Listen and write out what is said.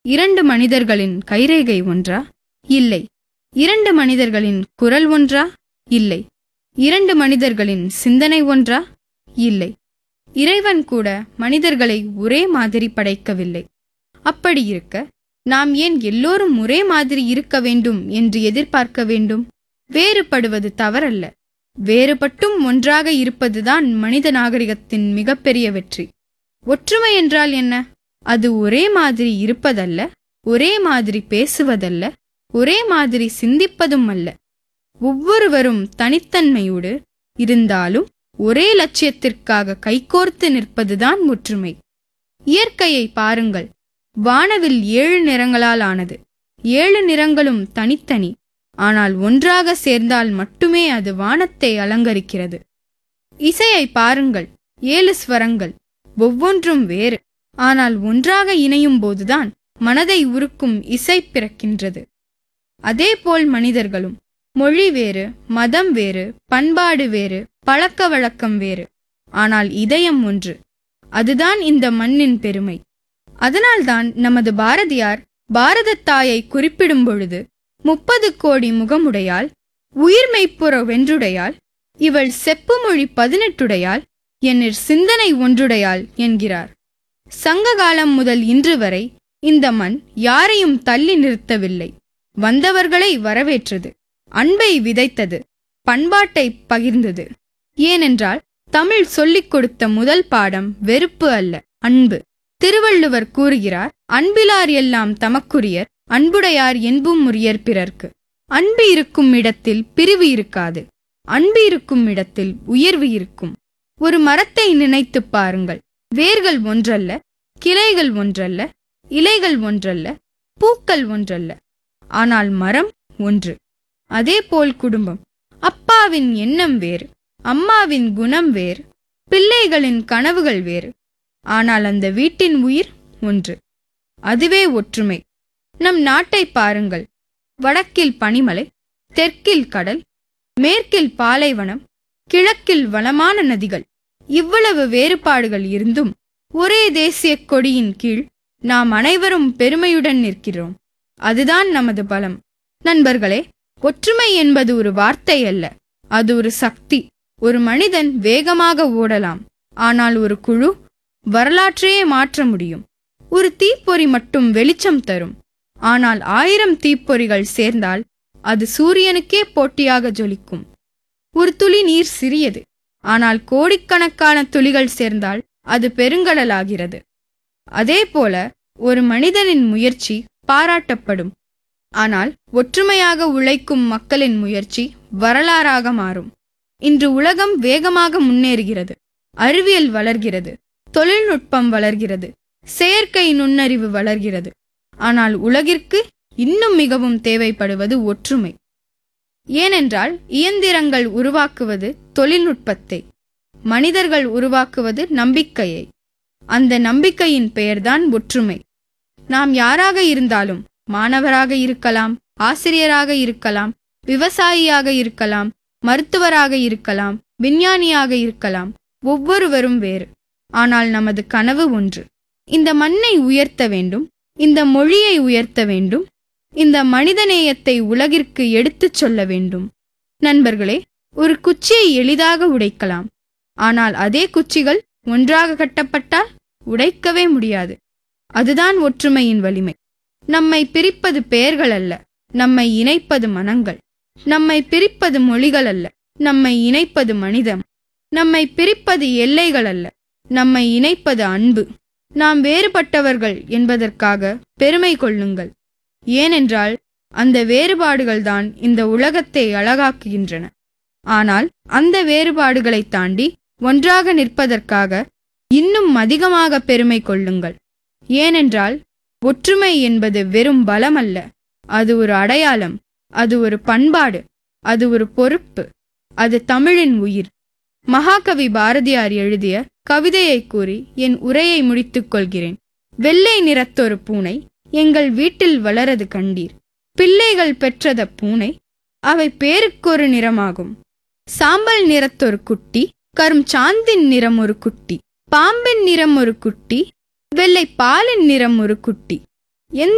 இரண்டு மனிதர்களின் கைரேகை ஒன்றா இல்லை இரண்டு மனிதர்களின் குரல் ஒன்றா இல்லை இரண்டு மனிதர்களின் சிந்தனை ஒன்றா இல்லை இறைவன் கூட மனிதர்களை ஒரே மாதிரி படைக்கவில்லை அப்படி இருக்க நாம் ஏன் எல்லோரும் ஒரே மாதிரி இருக்க வேண்டும் என்று எதிர்பார்க்க வேண்டும் வேறுபடுவது தவறல்ல வேறுபட்டும் ஒன்றாக இருப்பதுதான் மனித நாகரிகத்தின் மிகப்பெரிய வெற்றி ஒற்றுமை என்றால் என்ன அது ஒரே மாதிரி இருப்பதல்ல ஒரே மாதிரி பேசுவதல்ல ஒரே மாதிரி சிந்திப்பதும் அல்ல ஒவ்வொருவரும் தனித்தன்மையோடு இருந்தாலும் ஒரே லட்சியத்திற்காக கைகோர்த்து நிற்பதுதான் ஒற்றுமை இயற்கையை பாருங்கள் வானவில் ஏழு நிறங்களால் ஆனது ஏழு நிறங்களும் தனித்தனி ஆனால் ஒன்றாக சேர்ந்தால் மட்டுமே அது வானத்தை அலங்கரிக்கிறது இசையை பாருங்கள் ஏழு ஸ்வரங்கள் ஒவ்வொன்றும் வேறு ஆனால் ஒன்றாக இணையும் போதுதான் மனதை உருக்கும் இசை பிறக்கின்றது அதேபோல் மனிதர்களும் மொழி வேறு மதம் வேறு பண்பாடு வேறு பழக்க வழக்கம் வேறு ஆனால் இதயம் ஒன்று அதுதான் இந்த மண்ணின் பெருமை அதனால்தான் நமது பாரதியார் பாரதத் தாயை குறிப்பிடும் பொழுது முப்பது கோடி முகமுடையாள் உயிர்மெய்ப்புற வென்றுடையாள் இவள் செப்புமொழி பதினெட்டுடையாள் என்னிற் சிந்தனை ஒன்றுடையாள் என்கிறார் சங்க காலம் முதல் இன்று வரை இந்த மண் யாரையும் தள்ளி நிறுத்தவில்லை வந்தவர்களை வரவேற்றது அன்பை விதைத்தது பண்பாட்டை பகிர்ந்தது ஏனென்றால் தமிழ் சொல்லிக் கொடுத்த முதல் பாடம் வெறுப்பு அல்ல அன்பு திருவள்ளுவர் கூறுகிறார் அன்பிலார் எல்லாம் தமக்குரியர் அன்புடையார் என்பும் உரியர் பிறர்க்கு அன்பு இருக்கும் இடத்தில் பிரிவு இருக்காது அன்பு இருக்கும் இடத்தில் உயர்வு இருக்கும் ஒரு மரத்தை நினைத்துப் பாருங்கள் வேர்கள் ஒன்றல்ல கிளைகள் ஒன்றல்ல இலைகள் ஒன்றல்ல பூக்கள் ஒன்றல்ல ஆனால் மரம் ஒன்று அதேபோல் குடும்பம் அப்பாவின் எண்ணம் வேறு அம்மாவின் குணம் வேறு பிள்ளைகளின் கனவுகள் வேறு ஆனால் அந்த வீட்டின் உயிர் ஒன்று அதுவே ஒற்றுமை நம் நாட்டை பாருங்கள் வடக்கில் பனிமலை தெற்கில் கடல் மேற்கில் பாலைவனம் கிழக்கில் வளமான நதிகள் இவ்வளவு வேறுபாடுகள் இருந்தும் ஒரே தேசிய கொடியின் கீழ் நாம் அனைவரும் பெருமையுடன் நிற்கிறோம் அதுதான் நமது பலம் நண்பர்களே ஒற்றுமை என்பது ஒரு வார்த்தை அல்ல அது ஒரு சக்தி ஒரு மனிதன் வேகமாக ஓடலாம் ஆனால் ஒரு குழு வரலாற்றையே மாற்ற முடியும் ஒரு தீப்பொறி மட்டும் வெளிச்சம் தரும் ஆனால் ஆயிரம் தீப்பொறிகள் சேர்ந்தால் அது சூரியனுக்கே போட்டியாக ஜொலிக்கும் ஒரு துளி நீர் சிறியது ஆனால் கோடிக்கணக்கான துளிகள் சேர்ந்தால் அது பெருங்கடலாகிறது அதேபோல ஒரு மனிதனின் முயற்சி பாராட்டப்படும் ஆனால் ஒற்றுமையாக உழைக்கும் மக்களின் முயற்சி வரலாறாக மாறும் இன்று உலகம் வேகமாக முன்னேறுகிறது அறிவியல் வளர்கிறது தொழில்நுட்பம் வளர்கிறது செயற்கை நுண்ணறிவு வளர்கிறது ஆனால் உலகிற்கு இன்னும் மிகவும் தேவைப்படுவது ஒற்றுமை ஏனென்றால் இயந்திரங்கள் உருவாக்குவது தொழில்நுட்பத்தை மனிதர்கள் உருவாக்குவது நம்பிக்கையை அந்த நம்பிக்கையின் பெயர்தான் ஒற்றுமை நாம் யாராக இருந்தாலும் மாணவராக இருக்கலாம் ஆசிரியராக இருக்கலாம் விவசாயியாக இருக்கலாம் மருத்துவராக இருக்கலாம் விஞ்ஞானியாக இருக்கலாம் ஒவ்வொருவரும் வேறு ஆனால் நமது கனவு ஒன்று இந்த மண்ணை உயர்த்த வேண்டும் இந்த மொழியை உயர்த்த வேண்டும் இந்த மனிதநேயத்தை உலகிற்கு எடுத்துச் சொல்ல வேண்டும் நண்பர்களே ஒரு குச்சியை எளிதாக உடைக்கலாம் ஆனால் அதே குச்சிகள் ஒன்றாக கட்டப்பட்டால் உடைக்கவே முடியாது அதுதான் ஒற்றுமையின் வலிமை நம்மை பிரிப்பது பெயர்கள் அல்ல நம்மை இணைப்பது மனங்கள் நம்மை பிரிப்பது மொழிகள் அல்ல நம்மை இணைப்பது மனிதம் நம்மை பிரிப்பது எல்லைகள் அல்ல நம்மை இணைப்பது அன்பு நாம் வேறுபட்டவர்கள் என்பதற்காக பெருமை கொள்ளுங்கள் ஏனென்றால் அந்த வேறுபாடுகள்தான் இந்த உலகத்தை அழகாக்குகின்றன ஆனால் அந்த வேறுபாடுகளை தாண்டி ஒன்றாக நிற்பதற்காக இன்னும் அதிகமாக பெருமை கொள்ளுங்கள் ஏனென்றால் ஒற்றுமை என்பது வெறும் பலம் அல்ல அது ஒரு அடையாளம் அது ஒரு பண்பாடு அது ஒரு பொறுப்பு அது தமிழின் உயிர் மகாகவி பாரதியார் எழுதிய கவிதையை கூறி என் உரையை முடித்துக் கொள்கிறேன் வெள்ளை நிறத்தொரு பூனை எங்கள் வீட்டில் வளரது கண்டீர் பிள்ளைகள் பெற்றத பூனை அவை பேருக்கொரு நிறமாகும் சாம்பல் நிறத்தொரு குட்டி கரும் சாந்தின் நிறம் ஒரு குட்டி பாம்பின் நிறம் ஒரு குட்டி வெள்ளை பாலின் நிறம் ஒரு குட்டி எந்த